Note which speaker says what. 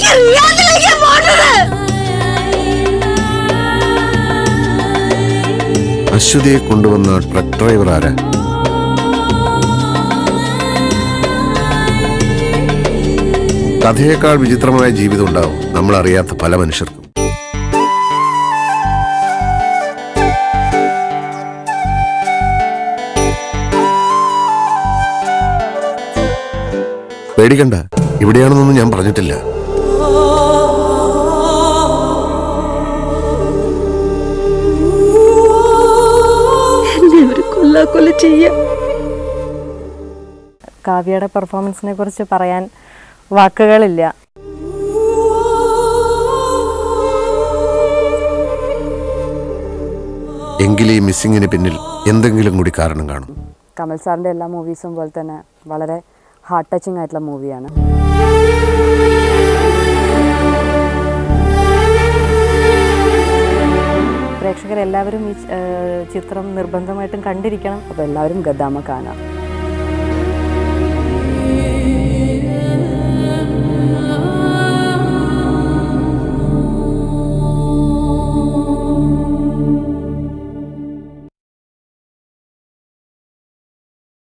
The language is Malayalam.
Speaker 1: എനിക്ക് റിയാദിലേക്ക് പോകേണ്ടത്
Speaker 2: അശ്വതിയെ കൊണ്ടുവന്ന ട്രക്ക് ഡ്രൈവർ ആരാ കഥയേക്കാൾ വിചിത്രമായ ജീവിതം ഉണ്ടാവും നമ്മൾ അറിയാത്ത പല മനുഷ്യർക്കും പേടിക്കണ്ട ഇവിടെയാണെന്നൊന്നും ഞാൻ പറഞ്ഞിട്ടില്ല
Speaker 1: എന്നെ ഒരു കൊല്ലാക്കൊല്ല ചെയ്യാം
Speaker 3: കാവ്യയുടെ പെർഫോമൻസിനെ കുറിച്ച് പറയാൻ വാക്കുകളില്ല
Speaker 2: എങ്കിൽ ഈ മിസ്സിങ്ങിന് പിന്നിൽ എന്തെങ്കിലും കൂടി കാരണം കാണും
Speaker 3: കമൽ സാറിൻ്റെ എല്ലാ മൂവീസും പോലെ തന്നെ വളരെ ഹാർട്ട് ടച്ചിങ് ആയിട്ടുള്ള മൂവിയാണ് പ്രേക്ഷകരെല്ലാവരും ഈ ഏഹ്, ചിത്രം നിർബന്ധമായിട്ടും കണ്ടിരിക്കണം അപ്പോൾ എല്ലാവരും ഗദാമ കാണാം